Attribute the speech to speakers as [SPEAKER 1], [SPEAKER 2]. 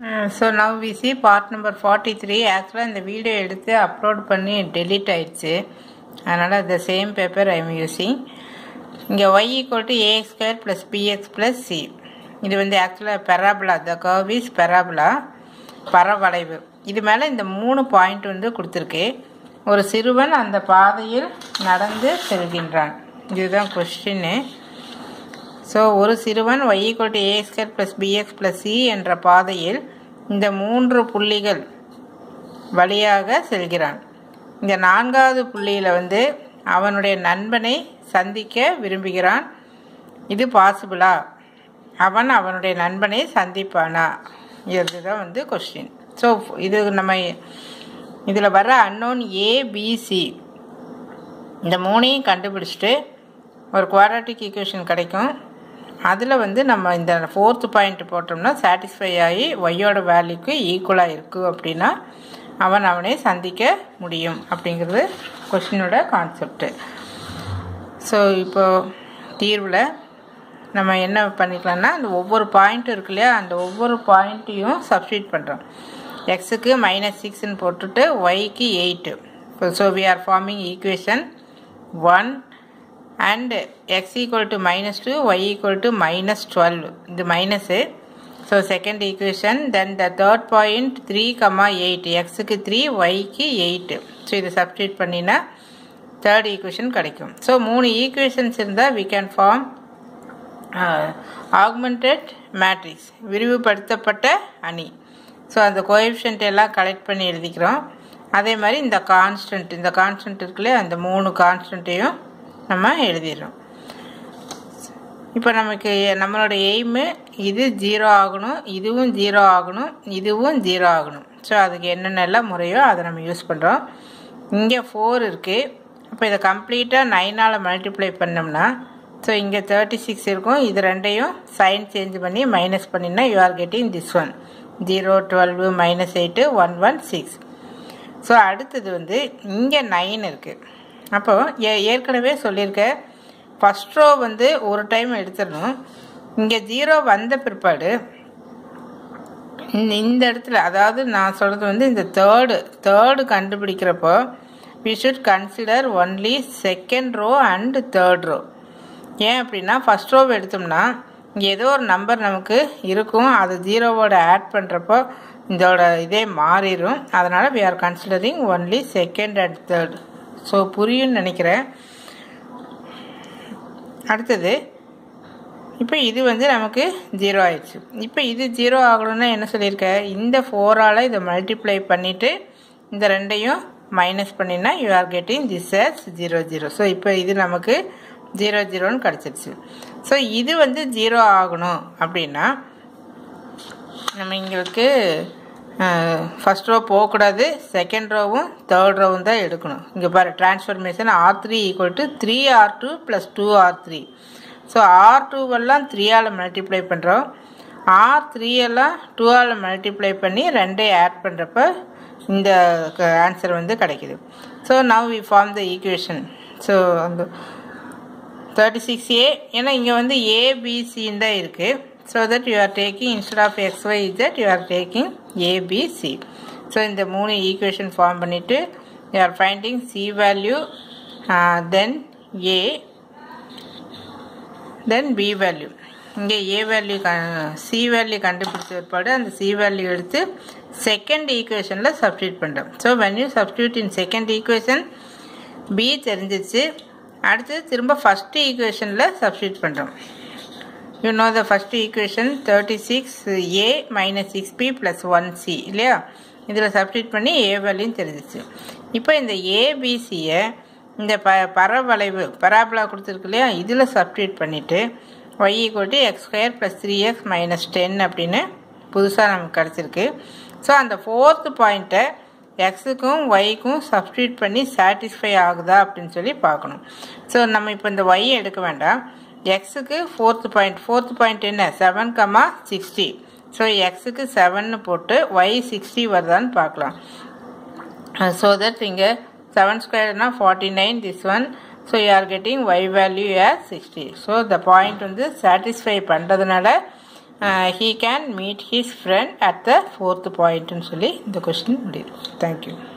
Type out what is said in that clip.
[SPEAKER 1] so now we see part number forty three ஆக்சுவலாக இந்த video எடுத்து அப்லோட் பண்ணி டெலீட் ஆயிடுச்சு அதனால் the same paper I am using இங்கே y equal to a x square plus b x plus c இது வந்து ஆக்சுவலாக பெராபுலா த கர்வ் இஸ் பெராபுலா பரவளைவு இது மேலே இந்த மூணு பாயிண்ட் வந்து கொடுத்துருக்கு ஒரு சிறுவன் அந்த பாதையில் நடந்து செல்கின்றான் இதுதான் கொஸ்டின்னு ஸோ ஒரு சிறுவன் y equal to ax square plus bx plus c என்ற பாதையில் இந்த மூன்று புள்ளிகள் வழியாக செல்கிறான் இந்த நான்காவது புள்ளியில் வந்து அவனுடைய நண்பனை சந்திக்க விரும்புகிறான் இது பாசிபிளா அவன் அவனுடைய நண்பனை சந்திப்பானா இதுதான் வந்து கொஸ்டின் ஸோ இது நம்ம இதில் வர அன்னோன் ஏபிசி இந்த மூணையும் கண்டுபிடிச்சிட்டு ஒரு குவாட்ராட்டிக் ஈக்குவேஷன் கிடைக்கும் அதில் வந்து நம்ம இந்த ஃபோர்த்து பாயிண்ட் போட்டோம்னா சாட்டிஸ்ஃபை ஆகி ஒய்யோட வேல்யூக்கு ஈக்குவலாக இருக்குது அப்படின்னா அவன் அவனை சந்திக்க முடியும் அப்படிங்கிறது கொஷினோட கான்செப்டு ஸோ இப்போ தீர்வில் நம்ம என்ன பண்ணிக்கலாம்னா அந்த ஒவ்வொரு பாயிண்ட்டும் இருக்கு இல்லையா அந்த ஒவ்வொரு பாயிண்ட்டையும் சப்ஸ்டியூட் பண்ணுறோம் எக்ஸுக்கு மைனஸ் சிக்ஸ்ன்னு போட்டுட்டு ஒய்க்கு eight so we are forming equation one and x equal to minus 2 y equal to minus 12 இது minus so second equation then the third point 3 comma 8 x க்கு 3 y க்கு 8 so இது substitute பண்ணினா third equation கிடைக்கும் so மூணு equations இருந்தா we can form uh, augmented matrix விரிவுபடுத்தப்பட்ட அணி so அந்த கோஎஃபிஷியன்ட் எல்லாம் கலெக்ட் பண்ணி எழுதிக்கிறோம் அதே மாதிரி இந்த கான்ஸ்டன்ட் இந்த கான்ஸ்டன்ட் இருக்குல்லையே அந்த மூணு கான்ஸ்டன்ட்டையும் நம்ம எழுதிடுறோம் இப்போ நமக்கு நம்மளோட எய்மு இது ஜீரோ ஆகணும் இதுவும் ஜீரோ ஆகணும் இதுவும் ஜீரோ ஆகணும் ஸோ அதுக்கு என்னென்னலாம் முறையோ அதை நம்ம யூஸ் பண்ணுறோம் இங்கே ஃபோர் இருக்குது அப்போ இதை கம்ப்ளீட்டாக நைனால் மல்டிப்ளை பண்ணோம்னா ஸோ இங்கே தேர்ட்டி சிக்ஸ் இருக்கும் இது ரெண்டையும் சைன் சேஞ்ச் பண்ணி மைனஸ் பண்ணினா you are getting this one zero twelve minus eight one one six so அடுத்தது வந்து இங்கே நைன் இருக்குது அப்போது ஏ ஏற்கனவே சொல்லியிருக்கேன் ஃபஸ்ட் ரோ வந்து ஒரு டைம் எடுத்துடணும் இங்கே ஜீரோ வந்த பிற்பாடு இந்த இடத்துல அதாவது நான் சொல்கிறது வந்து இந்த தேர்டு தேர்டு கண்டுபிடிக்கிறப்போ we should consider only second row and third row ஏன் அப்படின்னா ஃபஸ்ட் ரோவை எடுத்தோம்னா இங்கே ஏதோ ஒரு நம்பர் நமக்கு இருக்கும் அது ஜீரோவோட ஆட் பண்ணுறப்போ இதோட இதே மாறிடும் அதனால் we are considering only second and third so புரியும்னு நினைக்கிறேன் அடுத்தது இப்போ இது வந்து நமக்கு ஜீரோ ஆயிடுச்சு இப்போ இது ஜீரோ ஆகணும்னா என்ன சொல்லியிருக்க இந்த ஃபோரால் இதை மல்டிப்ளை பண்ணிவிட்டு இந்த ரெண்டையும் மைனஸ் பண்ணினா you are getting this as zero zero so இப்போ இது நமக்கு ஜீரோ ஜீரோன்னு கிடச்சிருச்சு ஸோ இது வந்து ஜீரோ ஆகணும் அப்படின்னா நம்ம எங்களுக்கு ஃபஸ்ட் ரோ போகக்கூடாது செகண்ட் ரோவும் தேர்ட் ரோவும் தான் எடுக்கணும் இங்கே பாரு transformation R three equal to three R two plus two R three so R டூவெல்லாம் த்ரீயால் மல்டிப்ளை பண்ணுறோம் ஆர் த்ரீயெல்லாம் டூவால் மல்டிப்ளை பண்ணி ரெண்டையும் ஆட் பண்ணுறப்ப இந்த ஆன்சர் வந்து கிடைக்கிது so now we form the equation so அந்த தேர்ட்டி சிக்ஸ் ஏ ஏன்னா இங்கே வந்து ஏபிசின்னு தான் இருக்குது so that you are taking instead of x y z you are taking ABC so இந்த மூணு ஈக்குவேஷன் ஃபார்ம் பண்ணிவிட்டு you are finding C value then A then B value இங்கே ஏ வேல்யூ க சி வேல்யூ கண்டுபிடிச்ச பிற்பாடு அந்த C value எடுத்து second ஈக்குவேஷனில் சப்ஸ்டியூட் பண்ணுறோம் so when you substitute in second equation B தெரிஞ்சிச்சு அடுத்து திரும்ப ஃபஸ்ட்டு ஈக்குவேஷனில் சப்ஸ்டியூட் பண்ணுறோம் you know the first equation thirty six A minus six B plus one C இல்லையா இதில் சப்ஸ்டியூட் பண்ணி ஏ வேல்யூன்னு தெரிஞ்சிச்சு இப்போ இந்த ஏபிசியை இந்த ப பரவளைவு பராபலா கொடுத்துருக்கு இல்லையா இதில் சப்ஸ்டியூட் பண்ணிவிட்டு y equal to x square plus three x minus ten அப்படின்னு புதுசாக நமக்கு கிடச்சிருக்கு ஸோ அந்த ஃபோர்த்து பாயிண்ட்டை எக்ஸுக்கும் ஒய்க்கும் சப்ஸ்டியூட் பண்ணி சாட்டிஸ்ஃபை ஆகுதா அப்படின்னு சொல்லி பார்க்கணும் ஸோ நம்ம இப்போ இந்த ஒய் எடுக்க வேண்டாம் எக்ஸுக்கு ஃபோர்த்து பாயிண்ட் ஃபோர்த்து பாயிண்ட் என்ன செவன் கமா சிக்ஸ்டி ஸோ எக்ஸுக்கு செவன்னு போட்டு ஒய் சிக்ஸ்டி வருதான்னு பார்க்கலாம் ஸோ தட் இங்கே செவன் ஸ்கொயர்னா forty nine this one so you are getting y value are sixty so the point வந்து சாட்டிஸ்ஃபை பண்ணுறதுனால he can meet his friend at the fourth பாயிண்ட்னு சொல்லி இந்த கொஸ்டின் முடியுது தேங்க்யூ